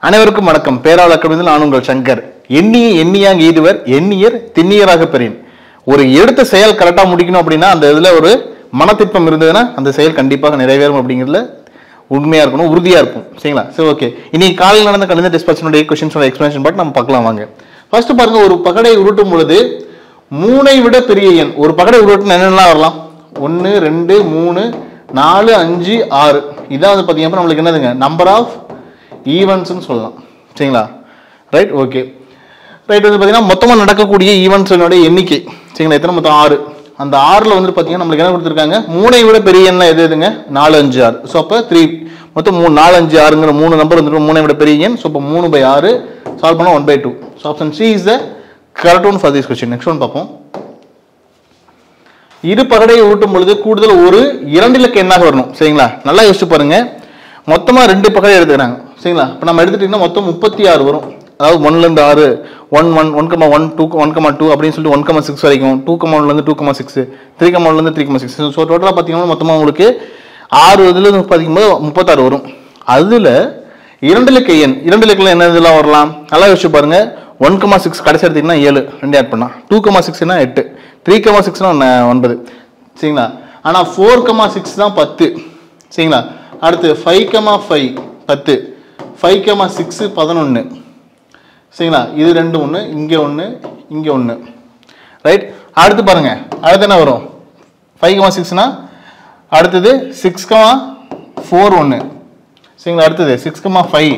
அனைவருக்கும் வணக்கம் பேராளர் அக்கடமியில் நான் உங்கள் சங்கர் எண்ணிய எண்ணியாங் ஈதுவர் எண்ணியர் திண்ணியராக பெறின் ஒரு எடுத்த செயல் கரெக்டாக முடிக்கணும் அப்படின்னா அந்த இதில் ஒரு மனத்திற்பம் இருந்ததுன்னா அந்த செயல் கண்டிப்பாக நிறைவேறும் அப்படிங்கிறதுல உண்மையாக இருக்கணும் உறுதியாக இருக்கும் சரிங்களா சரி ஓகே இன்னைக்கு காலையில் நடந்த கணித டிஸ்பர்ஷனுடைய கொஷின்ஸோட எக்ஸ்பிளேஷன் பார்த்து நம்ம பார்க்கலாம் வாங்க ஃபர்ஸ்ட் பாருங்க ஒரு பகடை உருட்டும் பொழுது மூணை விட பெரிய எண் ஒரு பகடை உருட்டுன்னு என்னென்னலாம் வரலாம் ஒன்று ரெண்டு மூணு நாலு அஞ்சு ஆறு இதான் வந்து பார்த்தீங்கன்னா நம்மளுக்கு என்னதுங்க நம்பர் ஆஃப் ஈவெண்ட்ஸ்னு சொல்லலாம் சரிங்களா ரைட் ஓகே ரைட் வந்து பார்த்தீங்கன்னா மொத்தமாக நடக்கக்கூடிய ஈவெண்ட்ஸினுடைய எண்ணிக்கை சரிங்களா எத்தனை மொத்தம் ஆறு அந்த ஆறில் வந்து பார்த்தீங்கன்னா நம்மளுக்கு என்ன கொடுத்துருக்காங்க மூணை விட பெரிய எண்ணெய் எது எதுங்க நாலு அஞ்சு ஆறு ஸோ அப்போ த்ரீ மொத்தம் மூணு நாலு அஞ்சு ஆறுங்கிற மூணு நம்பர் வந்துட்டு மூணை விட பெரிய எண் ஸோ இப்போ மூணு பை ஆறு சால்வ் பண்ணால் one by two so option C is the correct one for this question next one பார்ப்போம் இரு பகடையை ஊட்டும் பொழுது கூடுதல் ஒரு இரண்டு இலக்க எண்ணாக வரணும் சரிங்களா நல்லா யோசிச்சு பாருங்க மொத்தமாக ரெண்டு பகடை எடுத்துக்கிறாங்க சரிங்களா இப்போ நம்ம எடுத்துட்டீங்கன்னா மொத்தம் முப்பத்தி ஆறு வரும் அதாவது ஒன்லேருந்து ஆறு one one one comma one two one comma two அப்படின்னு சொல்லிட்டு ஒன் கமா சிக்ஸ் வரைக்கும் டூ கமா ஒன்லேருந்து two comma six three comma ஒன்லேருந்து த்ரீ கமா சிக்ஸ் ஸோ டோட்டலாக பார்த்தீங்கன்னா மொத்தமாக உங்களுக்கு ஆறு இதில் பார்க்கும்போது முப்பத்தாறு வரும் அதில் இரண்டு இலக்க எண் இரண்டு இலக்கில் என்ன இதெல்லாம் வரலாம் நல்லா யோசிச்சு பாருங்க ஒன் கமா சிக்ஸ் கடைசி எடுத்தீங்கன்னா ஏழு ரெண்டு ஆட் பண்ணலாம் டூ கமா சிக்ஸ்னா எட்டு த்ரீ கமா சிக்ஸ்னா ஒன்பது சரிங்களா ஆனால் ஃபோர் கமா சிக்ஸ் தான் பத்து சரிங்களா அடுத்து ஃபைவ் கமா ஃபைவ் பத்து ஃபைவ் கமா சிக்ஸு பதினொன்று சரிங்களா இது ரெண்டு ஒன்று இங்கே ஒன்று இங்கே ஒன்று ரைட் அடுத்து பாருங்க அடுத்து என்ன வரும் ஃபைவ் கமா சிக்ஸ்னா அடுத்தது சிக்ஸ் கமா ஃபோர் ஒன்று சரிங்களா அடுத்தது சிக்ஸ் கமா ஃபைவ்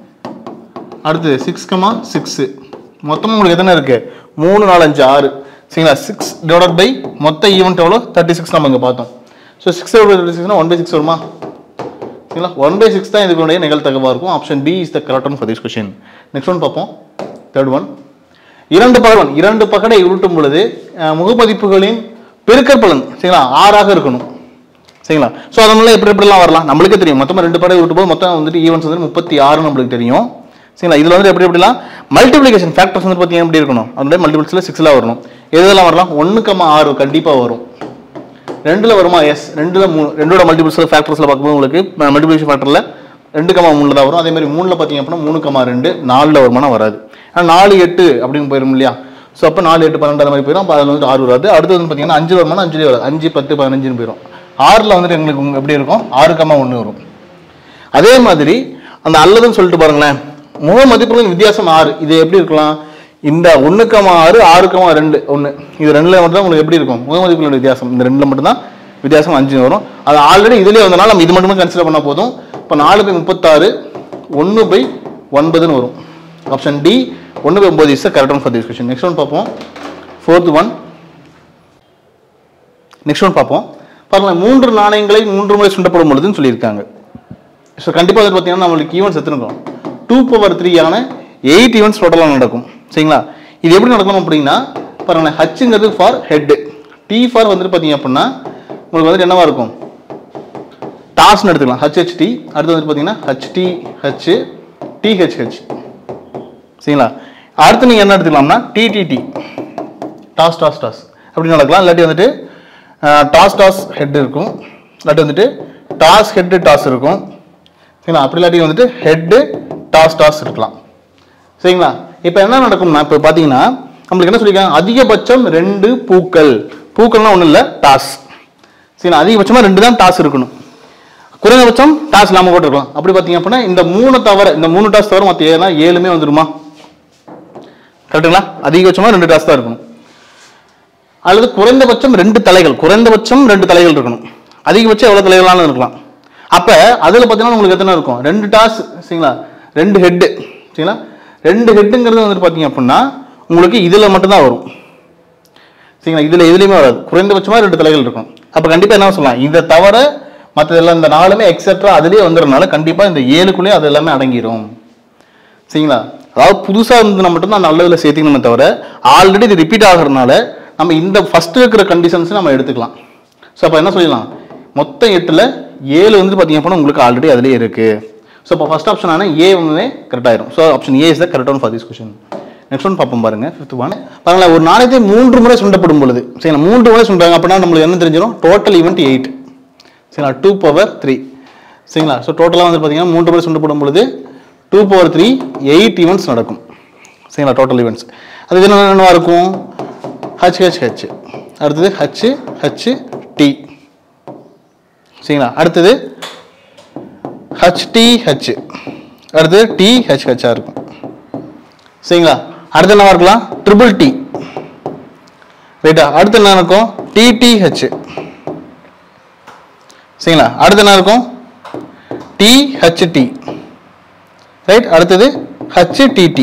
அடுத்தது சிக்ஸ் கமா சிக்ஸு மொத்தமாக உங்களுக்கு எத்தனை இருக்கு மூணு நாலு அஞ்சு ஆறு சரிங்களா சிக்ஸ் டிவைட் பை மொத்த ஈவெண்ட் எவ்வளோ தேர்ட்டி சிக்ஸ் நம்ம இங்கே பார்த்தோம் ஸோ சிக்ஸ் தேர்ட்டி சிக்ஸ்னா ஒன் பை சிக்ஸ் வருமா சரிங்களா ஒன் பை சிக்ஸ் தான் இதுக்குடைய நிகழ்த்தகவாக இருக்கும் option B is the correct one for this question next one பார்ப்போம் தேர்ட் ஒன் இரண்டு பகவன் இரண்டு பகடை உருட்டும் பொழுது அஹ், முகமதிப்புகளின் பெருக்கற் பலன் சரிங்களா ஆறாக இருக்கணும் சரிங்களா ஸோ அதனால எப்படி எப்படிலாம் வரலாம் நம்மளுக்கே தெரியும் மொத்தமாக ரெண்டு படை விட்டு போது மொத்தம் வந்துட்டு ஈவெண்ட்ஸ் வந்து முப்பத்தி ஆறு நம்மளுக்கு தெரியும் சரிங்களா இதில் வந்து எப்படி எப்படிலாம் மல்டிப்ளிகேஷன் ஃபேக்டர்ஸ் வந்து பார்த்தீங்கன்னா எப்படி இருக்கணும் அதனுடைய மல்டிபிள்ஸில் சிக்ஸில் வரணும் எதெல்லாம் வரலாம் ஒன்று கம்மா ஆறு கண்டிப்பாக வரும் ரெண்டுல வருமா எஸ் ரெண்டுல மூணு ரெண்டோட மல்டிபிள்ஸ் ஃபேக்டர்ஸில் பார்க்கும்போது உங்களுக்கு மல்டிபிளிகேஷன் ஃபேக்டரில் ரெண்டு கமா மூணில் தான் வரும் அதே மாதிரி மூணில் பார்த்தீங்க அப்படின்னா மூணு கமா ரெண்டு நாலில் வருமானம் வராது ஆனால் நாலு எட்டு அப்படின்னு போயிடும் இல்லையா ஸோ அப்போ நாலு எட்டு பன்னெண்டு அந்த மாதிரி போயிடும் அப்போ அதில் வந்து ஆறு வராது அடுத்து வந்து பார்த்தீங்கன்னா அஞ்சு வருமானம் அஞ்சுலேயே வராது அஞ்சு பத்து பதினஞ்சுன்னு போயிடும் ஆறில் வந்துட்டு எங்களுக்கு உங்க எப்படி இருக்கும் ஆறு கமா ஒன்று வரும் அதே மாதிரி அந்த அல்லதுன்னு சொல்லிட்டு பாருங்களேன் முக மதிப்புகளின் வித்தியாசம் ஆறு இது எப்படி இருக்கலாம் இந்த ஒன்றுக்கமா ஆறு ஆறுக்கமா ரெண்டு ஒன்று இது ரெண்டுல மட்டும் தான் உங்களுக்கு எப்படி இருக்கும் முக மதிப்புகளின் வித்தியாசம் இந்த ரெண்டுல மட்டும் தான் வித்தியாசம் அஞ்சு வரும் அது ஆல்ரெடி இதுலேயே வந்தனால நம்ம இது மட்டுமே கன்சிடர் பண்ணால் போதும் இப்போ நாலு பை முப்பத்தாறு ஒன்று பை ஒன்பதுன்னு வரும் ஆப்ஷன் டி ஒன்று பை ஒன்பது is correct one for this question next one பார்ப்போம் ஃபோர்த் ஒன் நெக்ஸ்ட் ஒன் பார்ப்போம் பாருங்களேன் மூன்று நாணயங்களை மூன்று முறை சுண்டப்படும் பொழுதுன்னு சொல்லியிருக்காங்க ஸோ கண்டிப்பாக வந்து பார்த்தீங்கன்னா நம்மளுக்கு ஈவெண்ட்ஸ் எத்தனை டூ பவர் த்ரீயான எயிட் ஈவெண்ட்ஸ் டோட்டலாக நடக்கும் சரிங்களா இது எப்படி நடக்கணும் அப்படின்னா பாருங்களேன் ஹச்சுங்கிறது ஃபார் ஹெட் டி ஃபார் வந்துட்டு பார்த்தீங்க அப்படின்னா உங்களுக்கு வந்துட்டு என்னவா இருக்கும் டாஸ்னு எடுத்துக்கலாம் ஹச்ஹெச்டி அடுத்து வந்துட்டு பார்த்தீங்கன்னா ஹச்டி ஹச் டிஹெச்ஹெச் சரிங்களா அடுத்து நீங்கள் என்ன எடுத்துக்கலாம்னா டிடிடி டாஸ் டாஸ் டாஸ் அப்படி நடக்கலாம் இல்லாட்டி வந்துட்டு டாஸ் டாஸ் ஹெட் இருக்கும் இல்லாட்டி வந்துட்டு டாஸ் ஹெட் டாஸ் இருக்கும் சரிங்களா அப்படி இல்லாட்டி வந்துட்டு ஹெட்டு டாஸ் டாஸ் இருக்கலாம் சரிங்களா இப்போ என்ன நடக்கும்னா இப்போ பார்த்தீங்கன்னா நம்மளுக்கு என்ன சொல்லியிருக்காங்க அதிகபட்சம் ரெண்டு பூக்கள் பூக்கள்னா ஒன்றும் இல்லை டாஸ் சரிங்களா அதிகபட்சமாக ரெண்டு தான் டாஸ் இருக்கணும் குறைந்தபட்சம் டாஸ் இல்லாமல் கூட இருக்கலாம் அப்படி பார்த்தீங்க அப்படின்னா இந்த மூணு தவிர இந்த மூணு டாஸ் தவிர மற்ற ஏழு ஏழுமே வந்துருமா கரெக்டுங்களா அதிகபட்சமாக ரெண்டு டாஸ் தான் இருக்கணும் அல்லது குறைந்தபட்சம் ரெண்டு தலைகள் குறைந்தபட்சம் ரெண்டு தலைகள் இருக்கணும் அதிகபட்சம் எவ்வளோ தலைகளாலும் இருக்கலாம் அப்போ அதில் பார்த்தீங்கன்னா உங்களுக்கு எத்தனை இருக்கும் ரெண்டு டாஸ் சரிங்களா ரெண்டு ஹெட்டு சரிங்களா ரெண்டு ஹெட்டுங்கிறது வந்துட்டு பார்த்தீங்க அப்படின்னா உங்களுக்கு இதில் மட்டும்தான் வரும் சரிங்களா இதில் எதுலேயுமே வராது குறைந்தபட்சமாக ரெண்டு தலைகள் இருக்கும் அப்போ கண்டிப்பாக என்ன சொல்லலாம் இதை தவிர மற்றதெல்லாம் இந்த நாலுமே எக்ஸெட்ரா அதுலேயே வந்துடுறதுனால கண்டிப்பாக இந்த ஏழுக்குள்ளேயே அது எல்லாமே அடங்கிடும் சரிங்களா அதாவது புதுசாக இருந்ததுன்னா மட்டும்தான் நல்லதில் சேர்த்திக்கணுமே தவிர ஆல்ரெடி இது ரிப்பீட் ஆகிறதுனால நம்ம இந்த ஃபர்ஸ்ட் இருக்கிற கண்டிஷன்ஸ் நம்ம எடுத்துக்கலாம் ஸோ அப்போ என்ன சொல்லலாம் மொத்தம் எட்டில் ஏழு வந்து பார்த்தீங்க அப்படின்னா உங்களுக்கு ஆல்ரெடி அதுலேயே இருக்குது ஸோ இப்போ ஃபர்ஸ்ட் ஆப்ஷன் ஆனால் ஏ வந்து கரெக்ட் ஆயிரும் so option A is the correct one for this question next one பார்ப்போம் பாருங்க ஃபிஃப்த் ஒன் பாருங்களேன் ஒரு நாணயத்தை மூன்று முறை சுண்டப்படும் பொழுது சரிங்களா மூன்று முறை சுண்டாங்க அப்படின்னா நம்மளுக்கு என்ன தெரிஞ்சிடும் டோட்டல் ஈவெண்ட் எயிட் சரிங்களா டூ பவர் த்ரீ சரிங்களா ஸோ டோட்டலாக வந்து பார்த்தீங்கன்னா மூன்று முறை சுண்டப்படும் பொழுது two power three eight events நடக்கும் சரிங்களா டோட்டல் ஈவெண்ட்ஸ் அது என்ன என்னவா இருக்கும் ஹச் ஹெச் ஹெச் அடுத்தது ஹச் ஹச் டி சரிங்களா அடுத்தது ஹச்டி ஹச் அடுத்தது டி ஹெச் ஹெச்ஆ இருக்கும் சரிங்களா அடுத்து என்னவா இருக்கலாம் ட்ரிபிள் டி ரைட்டா அடுத்து என்ன இருக்கும் டிடிஹெச் சரிங்களா அடுத்து என்ன இருக்கும் டிஹெச்டி ரைட் அடுத்தது ஹச்டிடி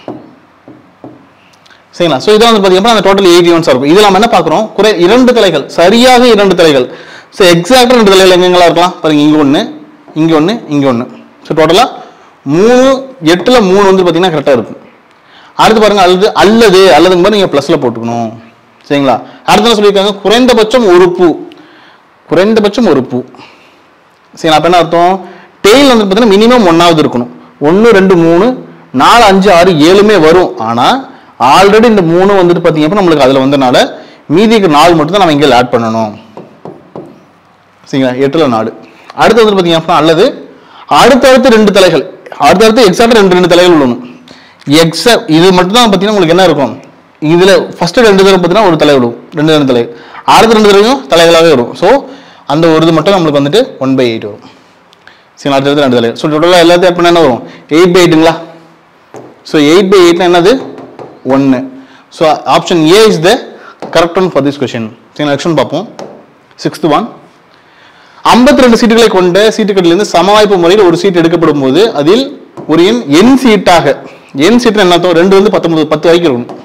சரிங்களா ஸோ இதான் வந்து பார்த்தீங்கன்னா அந்த டோட்டல் எயிட் யூனிட்ஸ் இருக்கும் இதில் நம்ம என்ன பார்க்குறோம் குறை இரண்டு தலைகள் சரியாக இரண்டு தலைகள் ஸோ எக்ஸாக்டாக ரெண்டு தலைகள் எங்கெங்கெல்லாம் இருக்கலாம் பாருங்க இங்கே ஒன்று இங்கே ஒன்று இங்கே ஒன்று ஸோ டோட்டலாக மூணு எட்டில் மூணு வந்து பார்த்தீங்கன்னா கரெக்டாக இருக்கும் அடுத்து பாருங்க அல்லது அல்லது அல்லதுங்க மாதிரி நீங்கள் ப்ளஸில் போட்டுக்கணும் சரிங்களா அடுத்து என்ன சொல்லியிருக்காங்க குறைந்தபட்சம் ஒரு பூ குறைந்தபட்சம் ஒரு பூ சரி அப்போ என்ன அர்த்தம் டெய்ல் வந்து பார்த்தீங்கன்னா மினிமம் ஒன்றாவது இருக்கணும் ஒன்று ரெண்டு மூணு நாலு அஞ்சு ஆறு ஏழுமே வரும் ஆனால் ஆல்ரெடி இந்த மூணு வந்துட்டு பார்த்தீங்கன்னா நம்மளுக்கு அதில் வந்தனால மீதிக்கு நாலு மட்டும் தான் நம்ம இங்கே ஆட் பண்ணணும் சரிங்களா எட்டில் நாலு அடுத்து வந்து பார்த்தீங்கன்னா அல்லது அடுத்தடுத்து ரெண்டு தலைகள் அடுத்தடுத்து எக்ஸாக்டாக ரெண்டு ரெண்டு தலைகள் விடணும் எக்ஸாக்ட் இது மட்டும் தான் பார்த்தீங்கன்னா உங்களுக்கு என்ன இருக்கும் இதில் ஃபர்ஸ்ட் ரெண்டு தடவை பார்த்தீங்கன்னா ஒரு தலை விடும் ரெண்டு ரெண்டு தலை அடுத்த ரெண்டு தடவையும் தலைகளாகவே வரும் ஸோ அந்த ஒரு இது மட்டும் நம்மளுக்கு வந்துட்டு ஒன் பை எயிட் வரும் சரி அடுத்தடுத்து ரெண்டு தலை ஸோ டோட்டலாக எல்லாத்தையும் ஆட் பண்ணா என்ன வரும் எயிட் பை எயிட்டுங்களா ஸோ எயிட் பை எயிட்னா என்னது ஒன்று so option A is the correct one for this question சரி நெக்ஸ்ட் பார்ப்போம் சிக்ஸ்த் ஒன் ஐம்பத்தி ரெண்டு சீட்டுகளை கொண்ட சீட்டுகளிலிருந்து சமவாய்ப்பு முறையில் ஒரு சீட் எடுக்கப்படும் போது அதில் ஒரு எண் எண் சீட்டாக எண் சீட்டு என்ன அர்த்தம் ரெண்டு வந்து பத்தொன்பது பத்து வரைக்கும் இருக்கணும்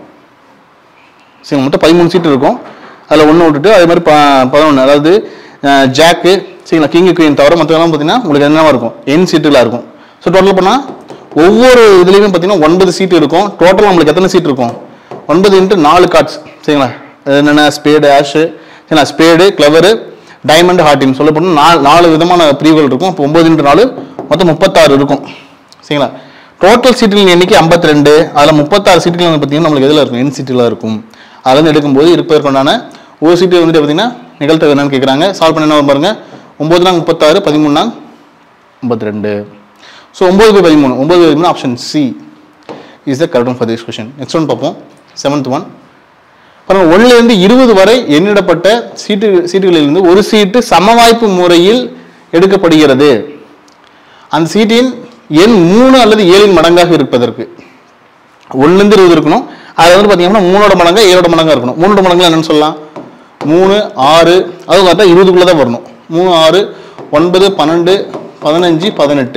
சரி மொத்தம் பதிமூணு சீட்டு இருக்கும் அதில் ஒன்று விட்டுட்டு அதே மாதிரி ப பதினொன்று அதாவது அஹ், ஜாக்கு சரிங்களா கிங்கு குயின் தவிர மற்றதெல்லாம் பார்த்தீங்கன்னா உங்களுக்கு என்னவா இருக்கும் என் சீட்டுகளாக இருக்கும் ஸோ டோட்டல் பண்ணால் ஒவ்வொரு இதுலேயுமே பார்த்தீங்கன்னா ஒன்பது சீட்டு இருக்கும் டோட்டல் நம்மளுக்கு எத்தனை சீட் இருக்கும் ஒன்பது இன்ட்டு நாலு கார்ட்ஸ் சரிங்களா அது என்னென்ன ஸ்பேடு ஆஷு சரிங்களா ஸ்பேடு கிளவரு டைமண்ட் ஹார்டின் சொல்ல போனால் நாலு நாலு விதமான பிரிவுகள் இருக்கும் இப்போ ஒன்பது இன்ட்டு நாலு மொத்தம் முப்பத்தாறு இருக்கும் சரிங்களா டோட்டல் சீட்டுகளின் எண்ணிக்கை ஐம்பத்தி ரெண்டு அதில் முப்பத்தாறு சீட்டுகள் வந்து பார்த்தீங்கன்னா நம்மளுக்கு எதில் இருக்கும் என் சீட்டில் இருக்கும் அதுல இருந்து எடுக்கும்போது இருப்பதற்குண்டான ஒரு சீட்டு வந்துட்டு பார்த்தீங்கன்னா நிகழ்த்தவு என்னன்னு கேட்குறாங்க சால்வ் பண்ண என்ன வரும் பாருங்க ஒம்பது நாங்க முப்பத்தாறு பதிமூணு நாங்க ஐம்பத்தி ரெண்டு ஸோ ஒம்பது பை பதிமூணு ஒம்பது பை பதிமூணு option C is the correct for this question next one பார்ப்போம் செவன்த் ஒன் பாருங்க ஒன்றிலிருந்து இருபது வரை எண்ணிடப்பட்ட சீட்டு சீட்டுகளிலிருந்து ஒரு சீட்டு சமவாய்ப்பு முறையில் எடுக்கப்படுகிறது அந்த சீட்டின் எண் மூணு அல்லது ஏழின் மடங்காக இருப்பதற்கு ஒன்றுலேருந்து இருபது இருக்கணும் அது வந்து பார்த்தீங்கன்னா மூணோட மடங்கா ஏழோட மடங்கா இருக்கணும் மூணோட மடங்குல என்னன்னு சொல்லலாம் மூணு ஆறு அது பார்த்தா இருபதுக்குள்ளே தான் வரணும் மூணு ஆறு ஒன்பது பன்னெண்டு பதினஞ்சு பதினெட்டு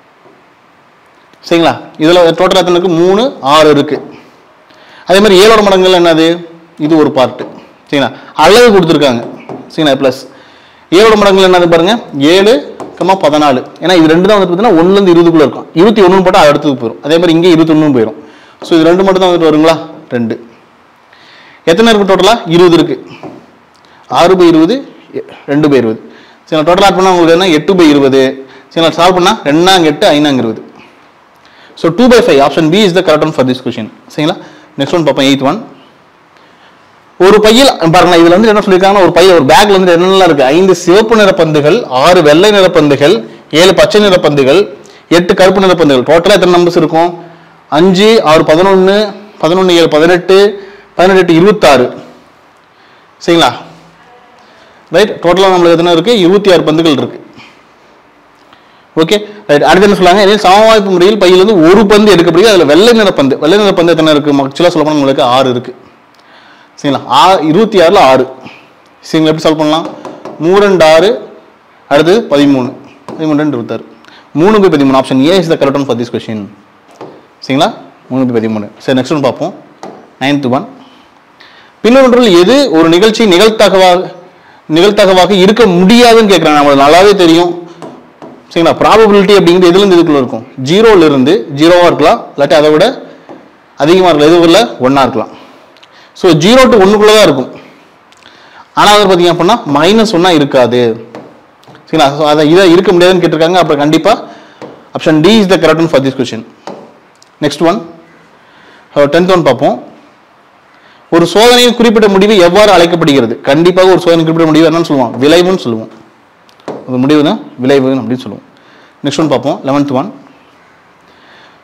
சரிங்களா இதில் டோட்டல் எத்தனை இருக்கு மூணு ஆறு இருக்கு அதே மாதிரி ஏழோட மடங்குகள் என்னது இது ஒரு பார்ட்டு சரிங்களா அளவு கொடுத்துருக்காங்க சரிங்களா ப்ளஸ் ஏழோட மடங்குகள் என்னது பாருங்க ஏழு கம்மா பதினாலு ஏன்னா இது ரெண்டு தான் வந்து பார்த்தீங்கன்னா ஒன்றுலேருந்து இருபதுக்குள்ள இருக்கும் இருபத்தி ஒன்று போட்டால் அது அடுத்தது போயிடும் அதே மாதிரி இங்கே இருபத்தொன்னு போயிடும் ஸோ இது ரெண்டு மட்டும் தான் வந்துட்டு வருங்களா ரெண்டு எத்தனை இருக்கு டோட்டலாக இருபது இருக்கு ஆறு பை இருபது எ- ரெண்டு பை இருபது சரி டோட்டல் ஆட் பண்ணால் உங்களுக்கு என்ன எட்டு பை இருபது சரி சால்வ் பண்ணால் ரெண்டாங்க எட்டு ஐநாங்க இருபது so two by five option B is the correct one for this question சரிங்களா நெக்ஸ்ட் ஒன் பார்ப்போம் எயித் ஒன் ஒரு பையில் பாருங்க இதுல வந்து என்ன சொல்லியிருக்காங்கன்னா ஒரு பையில ஒரு பேக்ல வந்து என்னெல்லாம் இருக்கு ஐந்து சிவப்பு நிற பந்துகள் ஆறு வெள்ளை நிற பந்துகள் ஏழு பச்சை நிற பந்துகள் எட்டு கருப்பு நிற பந்துகள் டோட்டலா எத்தனை நம்பர்ஸ் இருக்கும் அஞ்சு ஆறு பதினொன்று பதினொன்று ஏழு பதினெட்டு பதினெட்டு எட்டு இருபத்தாறு சரிங்களா ரைட் டோட்டலாக நம்மளுக்கு எத்தனை இருக்கு இருபத்தி ஆறு பந்துகள் இருக்கு ஓகே ரைட் அடுத்து என்ன சொல்றாங்க இதே சமவாய்ப்பு முறையில் பையிலிருந்து ஒரு பந்து எடுக்கப்படுகிறது அதில் வெள்ளை நிற பந்து வெள்ளை நிற பந்து எத்தனை இருக்கு ஆக்சுவலாக சொல்ல போனால் உங்களுக்கு ஆறு இருக்கு சரிங்களா ஆ இருபத்தி ஆறில் ஆறு சரிங்களா எப்படி சால்வ் பண்ணலாம் மூணு ரெண்டு ஆறு அடுத்தது பதிமூணு பதிமூணு ரெண்டு இருபத்தாறு மூணு பை பதிமூணு option A is the correct one for this question சரிங்களா மூணு பை பதிமூணு சரி நெக்ஸ்ட் ஒன் பார்ப்போம் நைன்த் ஒன் பின்னொன்றில் எது ஒரு நிகழ்ச்சி நிகழ்த்தகவாக நிகழ்த்தகவாக இருக்க முடியாதுன்னு கேட்குறாங்க நம்மளுக்கு நல்லாவே தெரியும் சரிங்களா ப்ராபபிலிட்டி அப்படிங்கிறது எதுலேருந்து இதுக்குள்ள இருக்கும் ஜீரோல இருந்து ஜீரோவாக இருக்கலாம் இல்லாட்டி அதை விட அதிகமாக இருக்கலாம் எதுவும் ஒன்றா இருக்கலாம் ஸோ ஜீரோ டு ஒன்றுக்குள்ளே தான் இருக்கும் ஆனால் வந்து பார்த்தீங்க அப்படின்னா மைனஸ் ஒன்றா இருக்காது சரிங்களா ஸோ அதை இதை இருக்க முடியாதுன்னு கேட்டிருக்காங்க அப்புறம் கண்டிப்பாக option D is the correct one for this question next one tenth one பார்ப்போம் ஒரு சோதனையின் குறிப்பிட்ட முடிவு எவ்வாறு அழைக்கப்படுகிறது கண்டிப்பாக ஒரு சோதனை குறிப்பிட்ட முடிவு என்னன்னு சொல்லுவோம் விளைவுன்னு சொல்லுவோம் அந்த முடிவு தான் விளைவு அப்படின்னு சொல்லுவோம் நெக்ஸ்ட் ஒன் பார்ப்போம் லெவன்த் ஒன்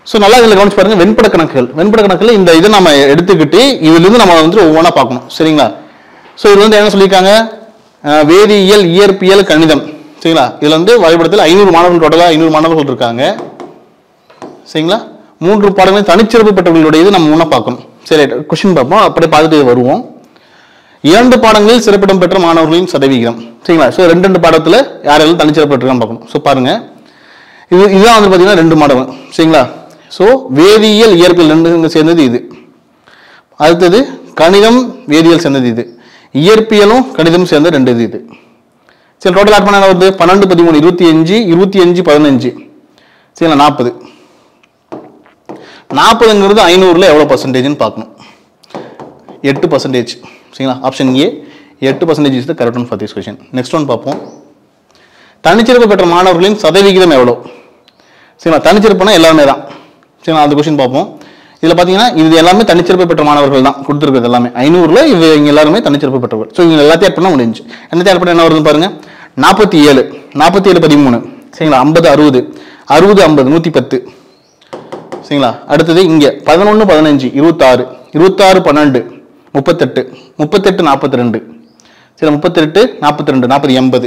ஸோ நல்லா இதில் கவனிச்சு பாருங்க வெண்பட கணக்குகள் வெண்பட கணக்குல இந்த இதை நம்ம எடுத்துக்கிட்டு இதுலேருந்து நம்ம வந்து ஒவ்வொன்றா பார்க்கணும் சரிங்களா ஸோ இது வந்து என்ன சொல்லியிருக்காங்க அஹ், வேதியியல் இயற்பியல் கணிதம் சரிங்களா இதில் வந்து வரைபடத்தில் ஐநூறு மாணவர்கள் டோட்டலாக ஐநூறு மாணவர்கள் இருக்காங்க சரிங்களா மூன்று பாடங்களும் தனிச்சிறப்பு பெற்றவர்களுடைய இது நம்ம முன்ன பார்க்கணும் சரி கொஸ்டின் பார்ப்போம் அப்படியே பார்த்துட்டு இது வருவோம் இரண்டு பாடங்களில் சிறப்பிடம் பெற்ற மாணவர்களின் சதவிகிதம் சரிங்களா ஸோ ரெண்டு ரெண்டு பாடத்தில் யாரெல்லாம் தனிச்சிறப்பு பெற்றிருக்கான்னு பார்க்கணும் ஸோ பாருங்க இது இதுதான் வந்து பார்த்தீங்கன்னா ரெண்டு மாடல் சரிங்களா ஸோ வேதியியல் இயற்பியல் ரெண்டு சேர்ந்தது இது அடுத்தது கணிதம் வேதியியல் சேர்ந்தது இது இயற்பியலும் கணிதம் சேர்ந்த ரெண்டு இது இது சரி டோட்டல் ஆட் பண்ண என்ன வருது பன்னெண்டு பதிமூணு இருபத்தி அஞ்சு இருபத்தி அஞ்சு பதினஞ்சு சரிங்களா நாற்பது நாற்பதுங்கிறது ஐநூறுல எவ்வளோ பர்சன்டேஜ்னு பார்க்கணும் எட்டு பர்சன்டேஜ் சரிங்களா ஆப்ஷன் ஏ எட்டு percentage is the correct one for this question next one பார்ப்போம் தனிச்சிறப்பு பெற்ற மாணவர்களின் சதவிகிதம் எவ்வளோ சரிங்களா தனிச்சிறப்புனா எல்லாருமே தான் சரிங்களா அந்த கொஷின் பார்ப்போம் இதில் பார்த்தீங்கன்னா இது எல்லாமே தனிச்சிறப்பு பெற்ற மாணவர்கள் தான் கொடுத்துருக்குறது எல்லாமே ஐநூறுல இது இவங்க எல்லாருமே தனிச்சிறப்பு பெற்றவர்கள் ஸோ இவங்க எல்லாத்தையும் ஆட் பண்ணால் முடிஞ்சு என்ன ஆட் பண்ண என்ன வருதுன்னு பாருங்க நாற்பத்தி ஏழு நாற்பத்தி ஏழு பதிமூணு சரிங்களா ஐம்பது அறுபது அறுபது ஐம்பது நூற்றி பத்து சரிங்களா அடுத்தது இங்கே பதினொன்று பதினஞ்சு இருபத்தாறு இருபத்தாறு பன்னெண்டு முப்பத்தெட்டு முப்பத்தெட்டு நாற்பத்தி ரெண்டு சரி முப்பத்தெட்டு நாற்பத்தி ரெண்டு நாற்பது எண்பது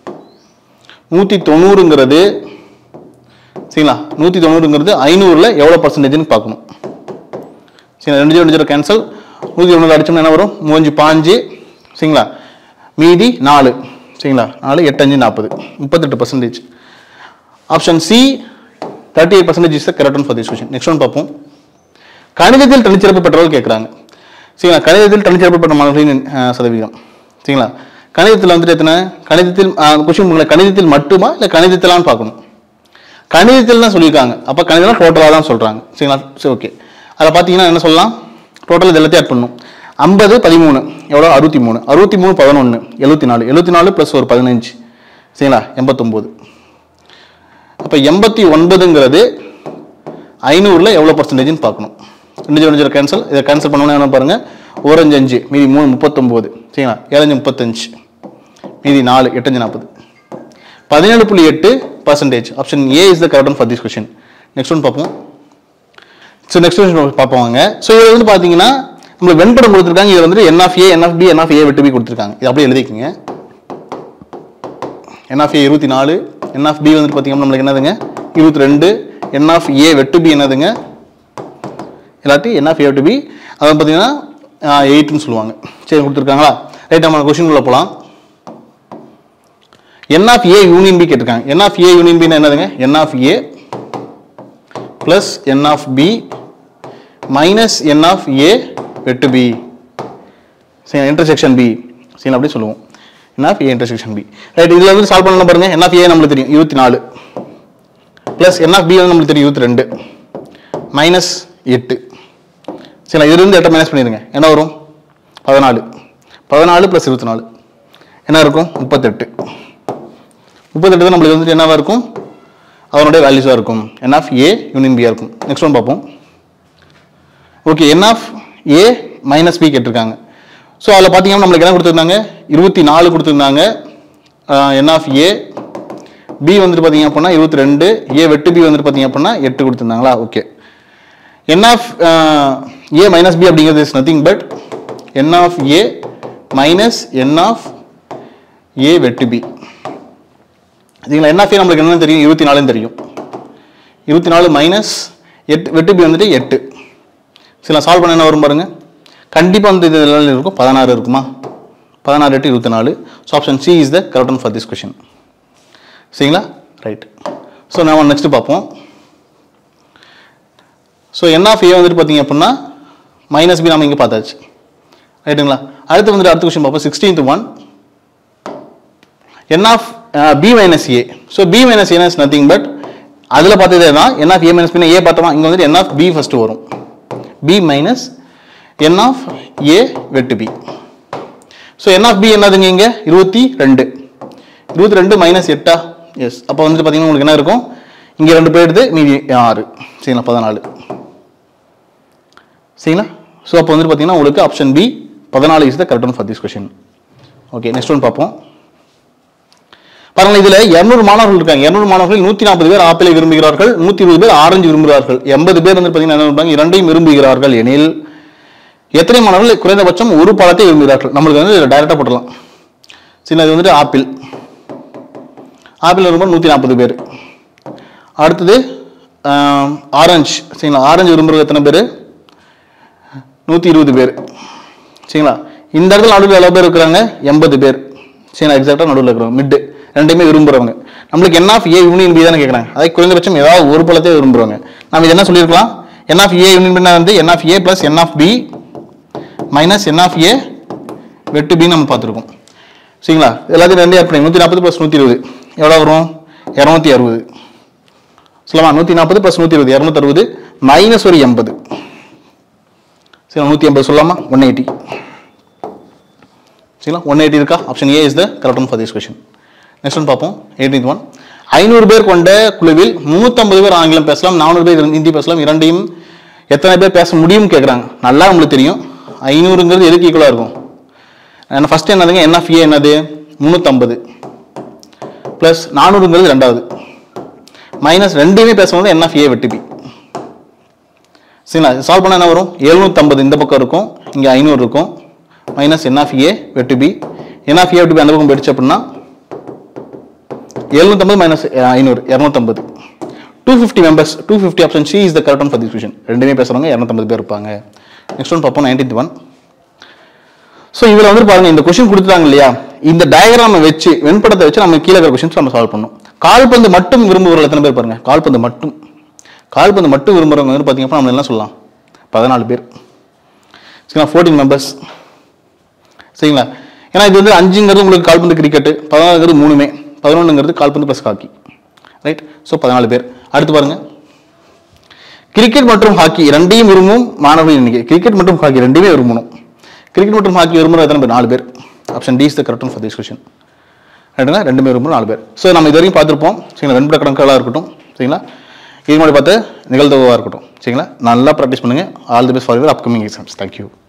நூற்றி தொண்ணூறுங்கிறது சரிங்களா நூற்றி தொண்ணூறுங்கிறது ஐநூறில் எவ்வளோ பர்சன்டேஜ்னு பார்க்கணும் சரிங்களா ரெண்டு ஜீரோ ரெண்டு ஜீரோ கேன்சல் நூற்றி தொண்ணூறு அடிச்சோம்னா என்ன வரும் மூஞ்சு பாஞ்சு சரிங்களா மீதி நாலு சரிங்களா நாலு எட்டு அஞ்சு நாற்பது முப்பத்தெட்டு percentage option C thirty eight percentage is the correct one for this question next one பார்ப்போம் கணிதத்தில் தனிச்சிறப்பு பெற்றவர்கள் கேட்குறாங்க சரிங்களா கணிதத்தில் தனிச்சிறப்பு பெற்ற மாணவர்களின் அஹ், சதவீதம் சரிங்களா கணிதத்தில் வந்துட்டு எத்தனை கணிதத்தில் கொஷின் உங்களை கணிதத்தில் மட்டுமா இல்லை கணிதத்திலான்னு பார்க்கணும் கணிதத்தில் தான் சொல்லியிருக்காங்க அப்போ கணிதம் டோட்டலாக தான் சொல்கிறாங்க சரிங்களா சரி ஓகே அதில் பார்த்தீங்கன்னா என்ன சொல்லலாம் டோட்டல் இது எல்லாத்தையும் ஆட் பண்ணணும் ஐம்பது பதிமூணு எவ்வளோ அறுபத்தி மூணு அறுபத்தி மூணு பதினொன்று எழுபத்தி நாலு எழுபத்தி நாலு ப்ளஸ் ஒரு பதினஞ்சு சரிங்களா எண்பத்தொம்போது அப்போ எண்பத்தி ஒன்பதுங்கிறது ஐநூறில் எவ்வளோ பர்சன்டேஜ்னு பார்க்கணும் ரெண்டு ஜீரோ ஜீரோ கேன்சல் இதை கேன்சல் பண்ணோன்னா என்ன பாருங்க ஓரஞ்சு அஞ்சு மீதி மூணு முப்பத்தொம்போது சரிங்களா ஏழஞ்சு முப்பத்தஞ்சு மீதி நாலு எட்டஞ்சு நாற்பது பதினேழு புள்ளி எட்டு percentage option A is the correct one for this question next one பார்ப்போம் ஸோ நெக்ஸ்ட் கொஸ்டின் பார்ப்போம் வாங்க ஸோ இது வந்து பார்த்தீங்கன்னா நம்மளுக்கு வெண்படம் கொடுத்துருக்காங்க இது வந்து n of A n of B n of A விட்டு பி கொடுத்துருக்காங்க இது அப்படியே எழுதிக்கங்க என் ஆஃப் ஏ இருபத்தி நாலு என் ஆஃப் பி வந்துட்டு பார்த்தீங்கன்னா நம்மளுக்கு என்னதுங்க இருபத்தி ரெண்டு என் ஆஃப் ஏ வெட்டு பி என்னதுங்க இல்லாட்டி என் ஆஃப் ஏ வெட்டு பி அதை பார்த்தீங்கன்னா எயிட்னு சொல்லுவாங்க சரி கொடுத்துருக்காங்களா ரைட் நம்ம கொஷினுக்குள்ளே போகலாம் n of A union B கேட்டிருக்காங்க என் ஆஃப் ஏ யூனியன் பின்னா என்னதுங்க n of A plus n of B minus n of A வெட்டு பி சரி இன்டர்செக்ஷன் பி சரி அப்படி சொல்லுவோம் n of A intersection B right இதில் வந்து சால்வ் பண்ணலாம் பாருங்க என் ஆஃப் ஏ நம்மளுக்கு தெரியும் இருபத்தி நாலு ப்ளஸ் என் ஆஃப் பி வந்து நம்மளுக்கு தெரியும் இருபத்தி ரெண்டு மைனஸ் எட்டு சரி இதுலேருந்து எட்டை மைனஸ் பண்ணிடுங்க என்ன வரும் பதினாலு பதினாலு ப்ளஸ் இருபத்தி நாலு என்ன இருக்கும் முப்பத்தெட்டு முப்பத்தெட்டு தான் நம்மளுக்கு வந்துட்டு என்னவா இருக்கும் அதனுடைய வேல்யூஸாக இருக்கும் என் ஆஃப் ஏ யூனியன் பியாக இருக்கும் நெக்ஸ்ட் ஒன் பார்ப்போம் okay n of A minus B கேட்டிருக்காங்க ஸோ அதில் பார்த்தீங்கன்னா நம்மளுக்கு என்ன கொடுத்துருந்தாங்க இருபத்தி நாலு கொடுத்துருந்தாங்க என் ஆஃப் ஏ பி வந்துட்டு பார்த்தீங்க அப்படின்னா இருபத்தி ரெண்டு ஏ வெட்டு பி வந்துட்டு பார்த்தீங்க அப்படின்னா எட்டு கொடுத்துருந்தாங்களா okay n of A minus B அப்படிங்கிறது is nothing but n of A minus n of A வெட்டு பி இதுங்களா என் ஆஃப் ஏ நம்மளுக்கு என்னன்னு தெரியும் இருபத்தி நாலுன்னு தெரியும் இருபத்தி நாலு மைனஸ் எட்டு வெட்டு பி வந்துட்டு எட்டு சில சால்வ் பண்ண என்ன வரும் பாருங்க கண்டிப்பாக வந்து இது எல்லாம் இருக்கும் பதினாறு இருக்குமா பதினாறு எட்டு இருபத்தி நாலு so option C is the correct one for this question சரிங்களா ரைட் ஸோ நம்ம நெக்ஸ்ட் பார்ப்போம் ஸோ என் ஆஃப் ஏ வந்துட்டு பார்த்தீங்க அப்படின்னா மைனஸ் பி நம்ம இங்கே பார்த்தாச்சு ரைட்டுங்களா அடுத்து வந்துட்டு அடுத்த கொஸ்டின் பார்ப்போம் sixteenth one n of B minus A so B minus A is nothing but அதில் பார்த்ததே தான் என் ஆஃப் ஏ மைனஸ் பின்னா ஏ பார்த்தோமா இங்கே வந்துட்டு என் ஆஃப் பி ஃபஸ்ட்டு வரும் B minus n of A வெட்டு B so n of B என்னதுங்க இங்கே இருபத்தி ரெண்டு இருபத்தி ரெண்டு மைனஸ் எட்டா எஸ் அப்போ வந்துட்டு பார்த்தீங்கன்னா உங்களுக்கு என்ன இருக்கும் இங்கே ரெண்டு பேர் எடுத்து மீதி ஆறு சரிங்களா பதினாலு சரிங்களா ஸோ அப்போ வந்துட்டு பார்த்தீங்கன்னா உங்களுக்கு ஆப்ஷன் பி பதினாலு is the correct one for this question okay next one பார்ப்போம் பாருங்க இதுல 200 மாணவர்கள் இருக்காங்க 200 மாணவர்கள் நூத்தி நாற்பது பேர் ஆப்பிளை விரும்புகிறார்கள் நூத்தி இருபது பேர் ஆரஞ்சு விரும்புகிறார்கள் எண்பது பேர் வந்து பாத்தீங்கன்னா என்ன விரும்புறாங்க இரண்டையும் விரும்புகிறார்கள் எனில் எத்தனை மாணவர்கள் குறைந்தபட்சம் ஒரு பழத்தை விரும்புகிறார்கள் நம்மளுக்கு வந்து டைரக்டா போட்டுடலாம் சரி இது வந்துட்டு ஆப்பிள் ஆப்பிள் விரும்ப நூற்றி நாற்பது பேர் அடுத்தது ஆரஞ்சு சரிங்களா ஆரஞ்சு விரும்புறது எத்தனை பேர் நூற்றி இருபது பேர் சரிங்களா இந்த இடத்துல நடுவில் எவ்வளோ பேர் இருக்கிறாங்க எண்பது பேர் சரிங்களா எக்ஸாக்டாக நடுவில் இருக்கிறவங்க மிட்டு ரெண்டுமே விரும்புகிறவங்க நம்மளுக்கு n of A union B தானே கேட்குறாங்க அதை குறைந்தபட்சம் ஏதாவது ஒரு பழத்தை விரும்புகிறவங்க நம்ம இது என்ன சொல்லியிருக்கலாம் என் ஆஃப் ஏ யூனியன் பின்னா வந்து n of A plus n of B minus n of A வெட்டு பின்னு நம்ம பார்த்துருக்கோம் சரிங்களா எல்லாத்தையும் ரெண்டே ஆட் பண்ணி நூற்றி நாற்பது ப்ளஸ் நூற்றி இருபது எவ்வளோ வரும் இரநூத்தி அறுபது சொல்லமா நூற்றி நாற்பது ப்ளஸ் நூற்றி இருபது இரநூத்தறுபது மைனஸ் ஒரு எண்பது சரி நூற்றி எண்பது சொல்லலாமா ஒன் எயிட்டி சரிங்களா ஒன் எயிட்டி இருக்கா option A is the correct one for this question next one பார்ப்போம் எயிட்டீன்த் ஒன் ஐநூறு பேர் கொண்ட குழுவில் முந்நூற்றம்பது பேர் ஆங்கிலம் பேசலாம் நானூறு பேர் ஹிந்தி பேசலாம் இரண்டையும் எத்தனை பேர் பேச முடியும்னு கேட்குறாங்க நல்லா நம்மளுக்கு தெரியும் ஐநூறுங்கிறது எதுக்கு ஈக்குவலாக இருக்கும் ஏன்னா ஃபர்ஸ்ட் என்னதுங்க என் ஆஃப் ஏ என்னது முந்நூற்றம்பது ப்ளஸ் நானூறுங்கிறது ரெண்டாவது மைனஸ் ரெண்டையுமே பேசும்போது என் ஆஃப் ஏ வெட்டு பி சரிங்களா சால்வ் பண்ணால் என்ன வரும் எழுநூற்றம்பது இந்த பக்கம் இருக்கும் இங்கே ஐநூறு இருக்கும் மைனஸ் என் ஆஃப் ஏ வெட்டு பி என் ஆஃப் ஏ வெட்டு பி அந்த பக்கம் போயிடுச்சு அப்படின்னா எழுநூற்றம்பது மைனஸ் ஐநூறு இரநூத்தம்பது two fifty members two fifty option C is the correct one for this vision ரெண்டுமே பேசுகிறவங்க இரநூத்தம்பது பேர் இருப்பாங்க நெக்ஸ்ட் ஒன் பார்ப்போம் நைன்டீன்த் ஒன் ஸோ இதில் வந்து பாருங்க இந்த கொஸ்டின் கொடுத்துட்டாங்க இல்லையா இந்த டயக்ராமை வச்சு வெண்படத்தை வச்சு நம்ம கீழே இருக்கிற கொஸ்டின்ஸ் நம்ம சால்வ் பண்ணணும் கால்பந்து மட்டும் விரும்புகிறவர்கள் எத்தனை பேர் பாருங்க கால்பந்து மட்டும் கால்பந்து மட்டும் விரும்புறவங்க வந்து பார்த்தீங்கன்னா நம்ம என்ன சொல்லலாம் பதினாலு பேர் சரிங்களா ஃபோர்டீன் மெம்பர்ஸ் சரிங்களா ஏன்னா இது வந்து அஞ்சுங்கிறது உங்களுக்கு கால்பந்து கிரிக்கெட்டு பதினாலுங்கிறது மூணுமே பதினொன்றுங்கிறது கால்பந்து ப்ளஸ் ஹாக்கி ரைட் ஸோ பதினாலு பேர் அடுத்து பாருங்க கிரிக்கெட் மற்றும் ஹாக்கி ரெண்டையும் விரும்பும் மாணவர்கள் எண்ணிக்கை கிரிக்கெட் மற்றும் ஹாக்கி ரெண்டுமே விரும்பணும் கிரிக்கெட் மற்றும் ஹாக்கி விரும்புகிற எத்தனை பேர் நாலு பேர் option D is the correct for this question ரைட்டுங்களா ரெண்டுமே விரும்பும் நாலு பேர் ஸோ நம்ம இது வரைக்கும் பார்த்துருப்போம் சரிங்களா வெண்பட கணக்குகளாக இருக்கட்டும் சரிங்களா இது மாதிரி பார்த்து நிகழ்தகவாக இருக்கட்டும் சரிங்களா நல்லா ப்ராக்டிஸ் பண்ணுங்கள் all the best for your upcoming exams thank you